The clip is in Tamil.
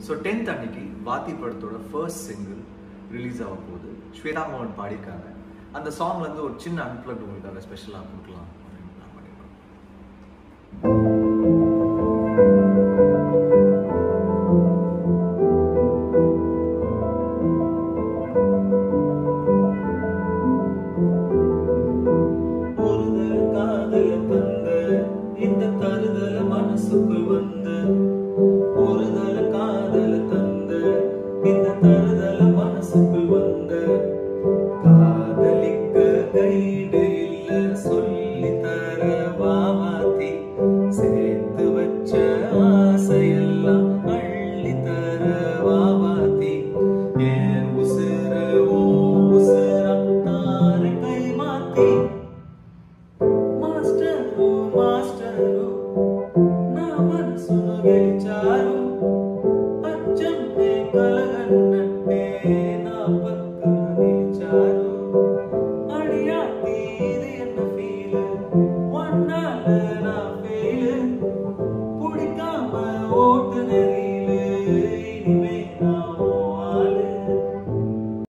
ஸோ டென்த் அன்னைக்கு வாத்தி படத்தோட ஃபர்ஸ்ட் சிங்கிள் ரிலீஸ் ஆக போகுது ஸ்வேதா மோகன் பாடியிருக்காங்க அந்த சாங்ல இருந்து ஒரு சின்ன அன்பிளக் உங்களுக்காக ஸ்பெஷலாக கொடுக்கலாம் அப்படின்னு நான் பண்ணியிருக்கோம் ஒருதல் காதல தந்த இந்த தருதல மனசுக்குள் வந்த ஒருதல காதல தந்த இந்த தருதல மனசுக்குள் வந்த காதலிக்க கைடு இல்ல சொல்லி தர வாவாத்தி சேர்த்து வச்ச ஆசையெல்லாம் அள்ளி தர வாவாத்தி ஏன் உசுர உன் உசுரா தார கை மாத்தி మాస్టరు మాస్టరు నా మనసును గెలిచారు అచ్చంటే కలగన్నట్టే నా పక్కన నిలిచారు అడియాటి ఇది என்ன ఫీల్ ஒன்னால நான் ஃபெயில் பிடிக்காம ஓட்டு நெறி